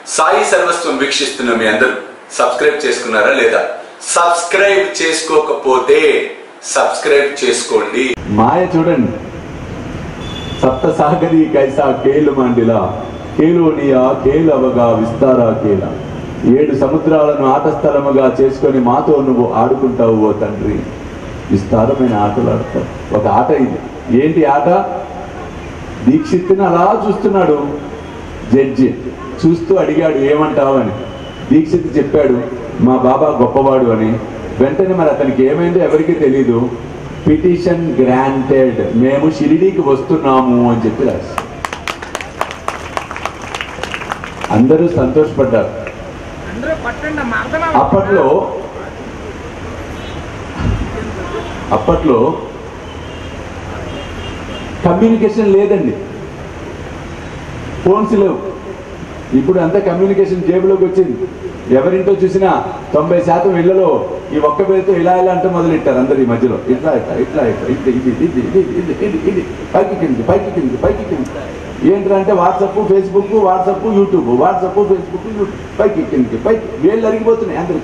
సాయి సర్వస్వం వీక్షిస్తున్న మీ అందరూ సబ్స్క్రైబ్ చేసుకున్నారా లేదా సబ్స్క్రైబ్ చేసుకోకపోతే సబ్స్క్రైబ్ చేసుకోండి మాయ చూడండి సప్త సాగరి కైసా కేలు మండిలా కేలోనియా కేలవగా విస్తారా కేల ఏడు సముద్రాలను ఆటస్థలముగా చేసుకొని మాతో నువ్వు ఆడుకుంటావు ఓ తండ్రి విస్తారమైన ఆటలు ఆడతావు ఒక ఆట ఇది ఏంటి ఆట దీక్షిత్తుని అలా చూస్తున్నాడు జడ్జి చూస్తూ అడిగాడు ఏమంటావు అని దీక్షిత్ చెప్పాడు మా బాబా గొప్పవాడు అని వెంటనే మరి అతనికి ఏమైందో ఎవరికి తెలీదు పిటిషన్ గ్రాంటెడ్ మేము షిరిడీకి వస్తున్నాము అని చెప్పి రాసి అందరూ సంతోషపడ్డారు అందరూ పట్టండి అమ్మా అర్థమా అప్పట్లో అప్పట్లో కమ్యూనికేషన్ లేదండి ఫోన్స్ లేవు ఇప్పుడు అంతా కమ్యూనికేషన్ జేబులోకి వచ్చింది ఎవరింటో చూసినా తొంభై శాతం ఇళ్లలో ఈ ఒక్క పేరుతో ఇలా ఇలా అంటే మొదలెట్టారు అందరు ఈ మధ్యలో ఇట్లా ఇట్లా ఇట్లా ఇట్లా ఇది ఇది ఇది ఇది ఇది ఇది ఇది పైకి కింది పైకి కింది పైకి కింది ఏంటంటే WhatsApp Facebook WhatsApp YouTube WhatsApp Facebook YouTube పైకి కిందికి పైకి వేళ్ళు అరిగిపోతున్నాయి అందరికి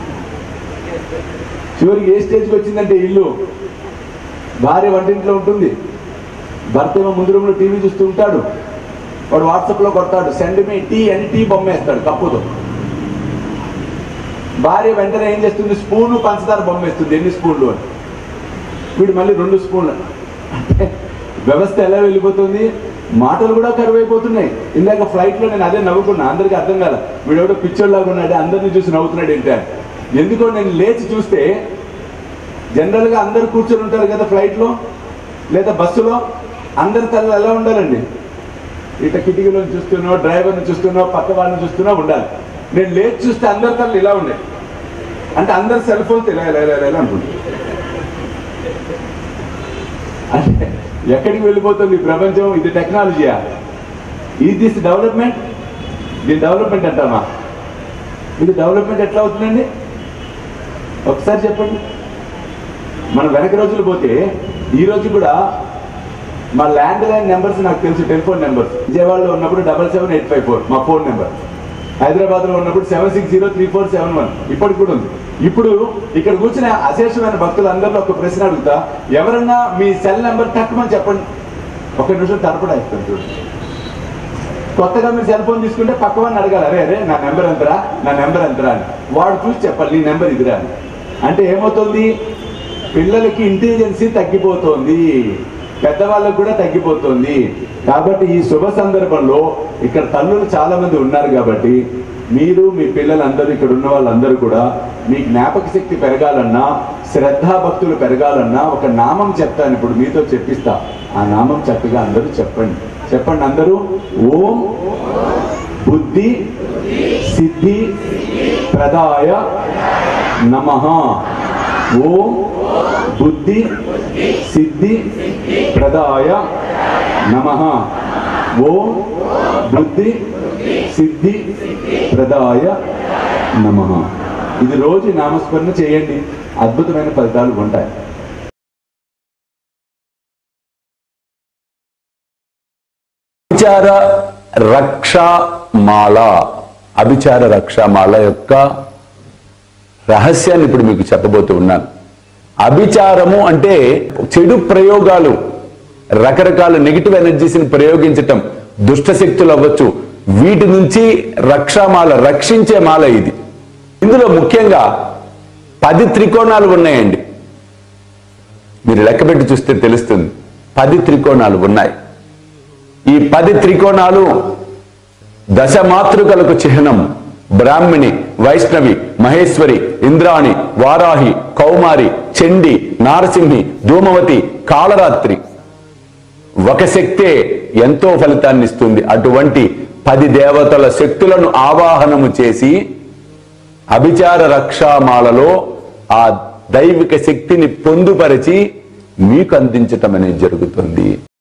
చివరికి ఏ స్టేజ్కి వచ్చిందంటే ఇల్లు భార్య వంటింట్లో ఉంటుంది భర్త ఏమో ముందు రూమ్లో టీవీ చూస్తూ ఉంటాడు వాడు వాట్సాప్లో కొడతాడు సెండ్ మీ టీ అని టీ బొమ్మ వేస్తాడు కప్పుతో భార్య వెంటనే ఏం చేస్తుంది స్పూను పంచదార బొమ్మ వేస్తుంది ఎన్ని స్పూన్లు అని వీడు మళ్ళీ రెండు స్పూన్లు అంటే వ్యవస్థ ఎలా వెళ్ళిపోతుంది మాటలు కూడా కరువైపోతున్నాయి ఇందాక ఫ్లైట్లో నేను అదే నవ్వుకున్నా అందరికీ అర్థం కాదు వీడు ఎవడో పిచ్చోళ్ళలాగా ఉన్నాడు అందరిని చూసి నవ్వుతున్నాడు ఏంటి అని. ఎందుకో నేను లేచి చూస్తే జనరల్గా అందరు కూర్చొని ఉంటారు కదా ఫ్లైట్లో లేదా బస్సులో అందరి తల్లి ఎలా ఉండాలండి ఇట కిటికీలను చూస్తున్నావు డ్రైవర్ని చూస్తున్నావు పక్క వాళ్ళని చూస్తున్నావు ఉండాలి నేను లేచి చూస్తే అందరి తల్లి ఇలా ఉన్నాయి అంటే అందరు సెల్ ఫోన్స్ ఇలా ఇలా ఇలా ఇలా అనుకుంటారు అంటే ఎక్కడికి వెళ్ళిపోతుంది ఈ ప్రపంచం ఇది టెక్నాలజీయా ఈ దిస్ డెవలప్మెంట్ ఇది డెవలప్మెంట్ అంటామా ఇది డెవలప్మెంట్ ఎట్లా అవుతుందండి ఒకసారి చెప్పండి మనం వెనక రోజులు పోతే ఈ రోజు కూడా మా ల్యాండ్ లైన్ నెంబర్స్ నాకు తెలుసు టెలిఫోన్ నెంబర్స్ విజయవాడలో ఉన్నప్పుడు double seven eight five four మా ఫోన్ నెంబర్ హైదరాబాద్ లో ఉన్నప్పుడు seven six zero three four seven one ఇప్పటికి కూడా ఉంది ఇప్పుడు ఇక్కడ కూర్చున్న అశేషమైన భక్తులందరిలో ఒక ప్రశ్న అడుగుతా ఎవరన్నా మీ సెల్ నెంబర్ తక్కువని చెప్పండి ఒక నిమిషం తరపడా ఇస్తాను చూడండి కొత్తగా మీరు సెల్ ఫోన్ తీసుకుంటే పక్కవాడిని అడగాలి అరే అరే నా నెంబర్ ఎంతరా నా నెంబర్ ఎంతరా అని వాడు చూసి చెప్పాలి నీ నెంబర్ ఇదిరా అని అంటే ఏమవుతుంది పిల్లలకి ఇంటెలిజెన్సీ తగ్గిపోతుంది పెద్దవాళ్ళకు కూడా తగ్గిపోతుంది కాబట్టి ఈ శుభ సందర్భంలో ఇక్కడ తల్లులు చాలా మంది ఉన్నారు కాబట్టి మీరు మీ పిల్లలందరూ ఇక్కడ ఉన్న వాళ్ళందరూ కూడా మీ జ్ఞాపక శక్తి పెరగాలన్నా శ్రద్ధాభక్తులు పెరగాలన్నా ఒక నామం చెప్తాను ఇప్పుడు మీతో చెప్పిస్తా ఆ నామం చక్కగా అందరూ చెప్పండి చెప్పండి అందరూ ఓం బుద్ధి సిద్ధి ప్రదాయ నమ ఓం బుద్ధి సిద్ధి ప్రదాయ నమ ఓం బుద్ధి సిద్ధి ప్రదాయ నమ ఇది రోజు నామస్మరణ చేయండి అద్భుతమైన ఫలితాలు ఉంటాయి అభిచార రక్షామాల అభిచార రక్షామాల యొక్క రహస్యాన్ని ఇప్పుడు మీకు చెప్పబోతూ ఉన్నాను అభిచారము అంటే చెడు ప్రయోగాలు రకరకాల నెగిటివ్ ఎనర్జీస్ని ప్రయోగించటం దుష్ట శక్తులు అవ్వచ్చు వీటి నుంచి రక్షామాల రక్షించే మాల ఇది ఇందులో ముఖ్యంగా పది త్రికోణాలు ఉన్నాయండి మీరు లెక్కపెట్టి చూస్తే తెలుస్తుంది పది త్రికోణాలు ఉన్నాయి ఈ పది త్రికోణాలు దశ మాతృకలకు చిహ్నం బ్రాహ్మిణి వైష్ణవి మహేశ్వరి ఇంద్రాణి వారాహి కౌమారి చండి నారసింహి ధూమవతి కాళరాత్రి ఒక శక్తే ఎంతో ఫలితాన్ని ఇస్తుంది అటువంటి పది దేవతల శక్తులను ఆవాహనము చేసి అభిచార రక్షామాలలో ఆ దైవిక శక్తిని పొందుపరిచి మీకు అందించటం అనేది జరుగుతుంది